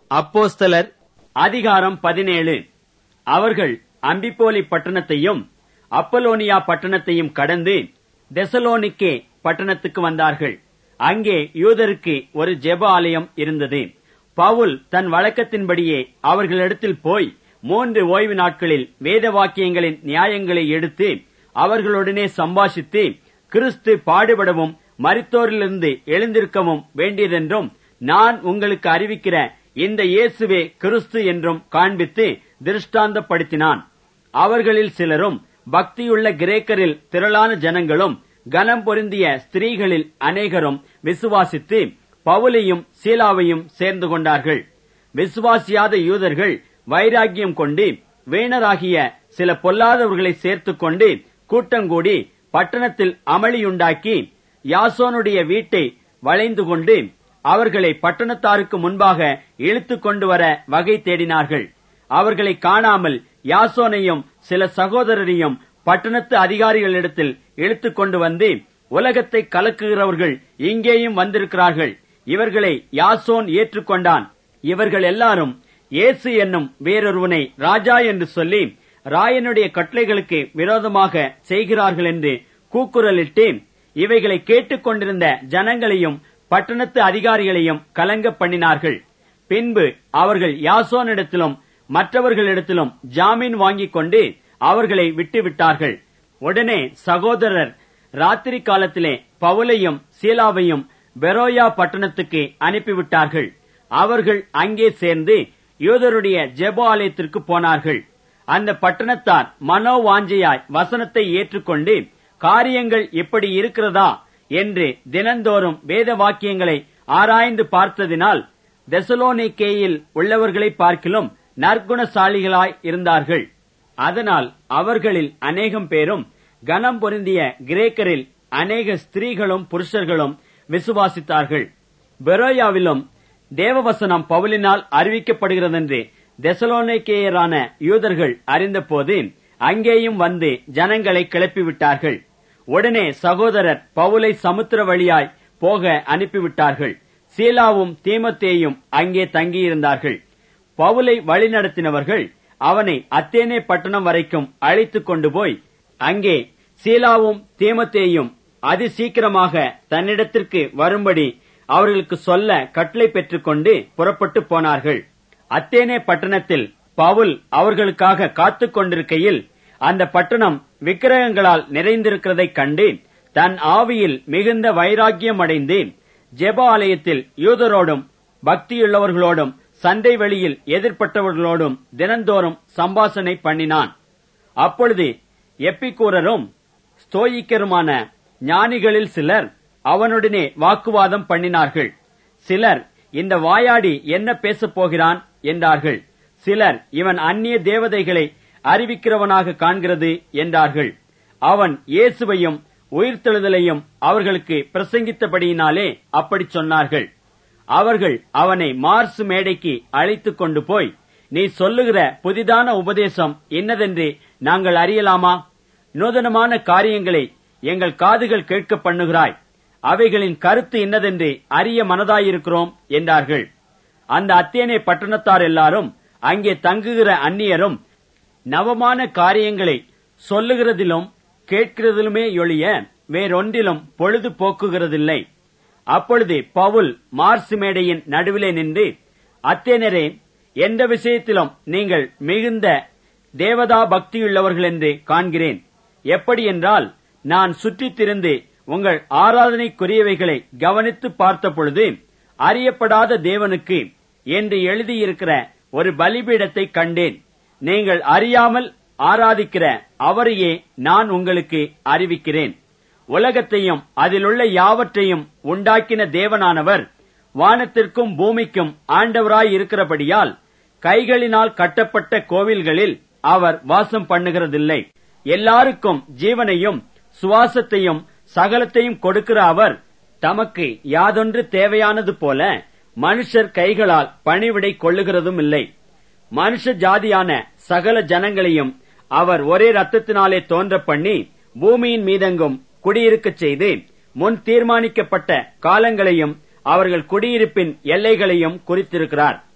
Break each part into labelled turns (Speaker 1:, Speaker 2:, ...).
Speaker 1: அப்போஸ்தலர் அதிகாரம் பதினேழு அவர்கள் அம்பிப்போலி பட்டணத்தையும் அப்பலோனியா பட்டணத்தையும் கடந்து தெசலோனிக்கே பட்டணத்துக்கு வந்தார்கள் அங்கே யூதருக்கு ஒரு ஜெப ஆலயம் இருந்தது பவுல் தன் வழக்கத்தின்படியே அவர்களிடத்தில் போய் மூன்று ஓய்வு நாட்களில் வேத வாக்கியங்களின் நியாயங்களை எடுத்து அவர்களுடனே சம்பாஷித்து கிறிஸ்து பாடுபடவும் மரித்தோரிலிருந்து எழுந்திருக்கவும் வேண்டியதென்றும் நான் உங்களுக்கு அறிவிக்கிற இந்த இயேசுவே கிறிஸ்து என்றும் காண்பித்து திருஷ்டாந்தப்படுத்தினான் அவர்களில் சிலரும் பக்தியுள்ள கிரேக்கரில் திரளான ஜனங்களும் கனம் பொருந்திய ஸ்திரீகளில் அநேகரும் விசுவாசித்து பவுலையும் சீலாவையும் சேர்ந்து கொண்டார்கள் விசுவாசியாத யூதர்கள் வைராக்கியம் கொண்டு வேணராகிய சில பொல்லாதவர்களை சேர்த்துக் கொண்டு கூட்டங்கூடி பட்டணத்தில் அமளியுண்டாக்கி யாசோனுடைய வீட்டை வளைந்து கொண்டு அவர்களை பட்டணத்தாருக்கு முன்பாக இழுத்துக் கொண்டு வர வகை தேடினார்கள் அவர்களை காணாமல் யாசோனையும் சில சகோதரரையும் பட்டணத்து அதிகாரிகளிடத்தில் இழுத்துக் கொண்டு வந்து உலகத்தை கலக்குகிறவர்கள் இங்கேயும் வந்திருக்கிறார்கள் இவர்களை யாசோன் ஏற்றுக்கொண்டான் இவர்கள் எல்லாரும் இயேசு என்னும் வேறொருவனை ராஜா என்று சொல்லி ராயனுடைய கட்டளைகளுக்கு விரோதமாக செய்கிறார்கள் என்று கூக்குரலிட்டு இவைகளை கேட்டுக்கொண்டிருந்த ஜனங்களையும் பட்டணத்து அதிகாரிகளையும் கலங்க பண்ணினார்கள் பின்பு அவர்கள் யாசோனிடத்திலும் மற்றவர்களிடத்திலும் ஜாமீன் வாங்கிக் கொண்டு அவர்களை விட்டுவிட்டார்கள் உடனே சகோதரர் ராத்திரி காலத்திலே பவுலையும் சீலாவையும் பெரோயா பட்டணத்துக்கு அனுப்பிவிட்டார்கள் அவர்கள் அங்கே சேர்ந்து யூதருடைய ஜெப ஆலயத்திற்கு போனார்கள் அந்த பட்டணத்தார் மனோவாஞ்சையாய் வசனத்தை ஏற்றுக்கொண்டு காரியங்கள் இப்படி இருக்கிறதா என்று தினந்தோறும் வேத வாக்கியங்களை ஆராய்ந்து பார்த்ததினால் தெசலோனிக்கேயில் உள்ளவர்களை பார்க்கிலும் நற்குணசாலிகளாய் இருந்தார்கள் அதனால் அவர்களில் அநேகம் பேரும் கனம் பொருந்திய கிரேக்கரில் அநேக ஸ்திரீகளும் புருஷர்களும் விசுவாசித்தார்கள் பெரோயாவிலும் தேவவசனம் பவுலினால் அறிவிக்கப்படுகிறதென்று தெசலோனிக்கேயரான யூதர்கள் அறிந்தபோது அங்கேயும் வந்து ஜனங்களை கிளப்பிவிட்டார்கள் உடனே சகோதரர் பவுலை சமுத்திர வழியாய் போக அனுப்பிவிட்டார்கள் சீலாவும் தீமத்தேயும் அங்கே தங்கியிருந்தார்கள் பவுலை வழிநடத்தினவர்கள் அவனை அத்தேனே பட்டணம் வரைக்கும் அழைத்துக் கொண்டு போய் அங்கே சீலாவும் தீமத்தேயும் அதி சீக்கிரமாக தன்னிடத்திற்கு வரும்படி அவர்களுக்கு சொல்ல கட்டளை பெற்றுக்கொண்டு புறப்பட்டு போனார்கள் அத்தேனே பட்டணத்தில் பவுல் அவர்களுக்காக காத்துக் கொண்டிருக்கையில் அந்த பட்டணம் விக்கிரகங்களால் நிறைந்திருக்கிறதைக் கண்டு தன் ஆவியில் மிகுந்த வைராக்கியம் அடைந்து ஜெப ஆலயத்தில் யூதரோடும் பக்தியுள்ளவர்களோடும் சண்டை வெளியில் எதிர்ப்பட்டவர்களோடும் தினந்தோறும் சம்பாசனை பண்ணினான் அப்பொழுது எப்பிக்கூரரும் ஸ்தோயிக்கருமான ஞானிகளில் சிலர் அவனுடனே வாக்குவாதம் பண்ணினார்கள் சிலர் இந்த வாயாடி என்ன பேசப் போகிறான் என்றார்கள் சிலர் இவன் அந்நிய தேவதைகளை அறிவிக்கிறவனாக காண்கிறது என்றார்கள் அவன் இயேசுவையும் உயிர்த்தெழுதலையும் அவர்களுக்கு பிரசங்கித்தபடியினாலே அப்படி சொன்னார்கள் அவர்கள் அவனை மார்சு மேடைக்கு அழைத்துக் கொண்டு போய் நீ சொல்லுகிற புதிதான உபதேசம் என்னதென்று நாங்கள் அறியலாமா நூதனமான காரியங்களை எங்கள் காதுகள் கேட்க பண்ணுகிறாய் அவைகளின் கருத்து இன்னதென்று அறிய மனதாயிருக்கிறோம் என்றார்கள் அந்த அத்தேனே பட்டணத்தார் எல்லாரும் அங்கே தங்குகிற அந்நியரும் நவமான காரியங்களை சொல்லுகிறதிலும் கேட்கிறதிலுமே ஒழிய வேறொன்றிலும் பொழுது போக்குகிறதில்லை அப்பொழுது பவுல் மார்சு மேடையின் நடுவிலே நின்று அத்தேனரே எந்த விஷயத்திலும் நீங்கள் மிகுந்த தேவதா பக்தியுள்ளவர்கள் என்று காண்கிறேன் எப்படி என்றால் நான் சுற்றித் திரிந்து உங்கள் ஆராதனைக்குரியவைகளை கவனித்து பார்த்த பொழுது அறியப்படாத தேவனுக்கு என்று எழுதியிருக்கிற ஒரு பலிபீடத்தை கண்டேன் நீங்கள் அறியாமல் ஆராதிக்கிற அவரையே நான் உங்களுக்கு அறிவிக்கிறேன் உலகத்தையும் அதிலுள்ள யாவற்றையும் உண்டாக்கின தேவனானவர் வானத்திற்கும் பூமிக்கும் ஆண்டவராய் இருக்கிறபடியால் கைகளினால் கட்டப்பட்ட கோவில்களில் அவர் வாசம் பண்ணுகிறதில்லை எல்லாருக்கும் ஜீவனையும் சுவாசத்தையும் சகலத்தையும் கொடுக்கிற அவர் தமக்கு யாதொன்று தேவையானது போல மனுஷர் கைகளால் பணிவிடை கொள்ளுகிறதும் இல்லை மனுஷ ஜாதியான சகல ஜனங்களையும் அவர் ஒரே ரத்தத்தினாலே தோன்ற பண்ணி பூமியின் மீதெங்கும் குடியிருக்கச் செய்து முன் தீர்மானிக்கப்பட்ட காலங்களையும் அவர்கள் குடியிருப்பின் எல்லைகளையும் குறித்திருக்கிறார்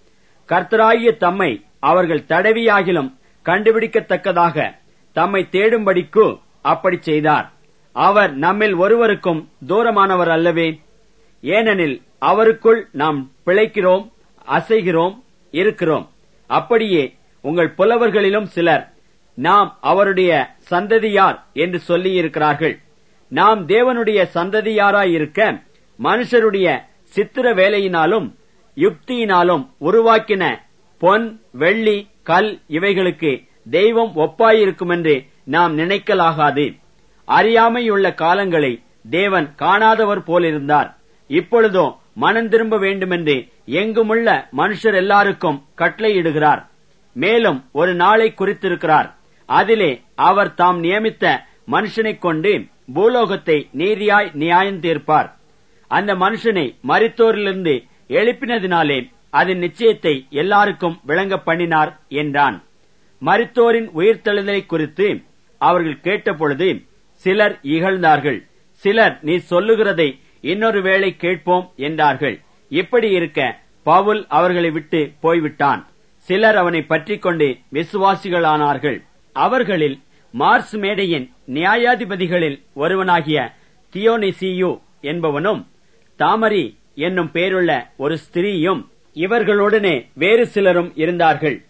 Speaker 1: கர்த்தராகிய தம்மை அவர்கள் தடவியாகிலும் கண்டுபிடிக்கத்தக்கதாக தம்மை தேடும்படிக்கு அப்படி செய்தார் அவர் நம்மில் ஒருவருக்கும் தூரமானவர் அல்லவே ஏனெனில் அவருக்குள் நாம் பிழைக்கிறோம் அசைகிறோம் இருக்கிறோம் அப்படியே உங்கள் புலவர்களிலும் சிலர் நாம் அவருடைய சந்ததியார் என்று சொல்லியிருக்கிறார்கள் நாம் தேவனுடைய சந்ததியாராயிருக்க மனுஷருடைய சித்திர வேலையினாலும் யுக்தியினாலும் உருவாக்கின பொன் வெள்ளி கல் இவைகளுக்கு தெய்வம் ஒப்பாயிருக்குமென்று நாம் நினைக்கலாகாது அறியாமையுள்ள காலங்களை தேவன் காணாதவர் போலிருந்தார் இப்பொழுதோ மனம் திரும்ப வேண்டுமென்று எங்குமுள்ள மனுஷர் எல்லாருக்கும் கட்டளையிடுகிறார் மேலும் ஒரு நாளை குறித்திருக்கிறார் அதிலே அவர் தாம் நியமித்த மனுஷனைக் கொண்டு பூலோகத்தை நீதியாய் நியாயம் தீர்ப்பார் அந்த மனுஷனை மரித்தோரிலிருந்து எழுப்பினதினாலே அதன் நிச்சயத்தை எல்லாருக்கும் விளங்க பண்ணினார் என்றான் மரித்தோரின் உயிர்த்தெழுதலை குறித்து அவர்கள் கேட்டபொழுது சிலர் இகழ்ந்தார்கள் சிலர் நீ சொல்லுகிறதை இன்னொரு வேளை கேட்போம் என்றார்கள் இப்படி இருக்க பவுல் அவர்களை விட்டு போய்விட்டான் சிலர் அவனை பற்றிக் கொண்டு விசுவாசிகளானார்கள் அவர்களில் மார்ஸ் மேடையின் நியாயாதிபதிகளில் ஒருவனாகிய தியோனிசியு என்பவனும் தாமரி என்னும் பேருள்ள ஒரு ஸ்திரீயும் இவர்களுடனே வேறு சிலரும் இருந்தார்கள்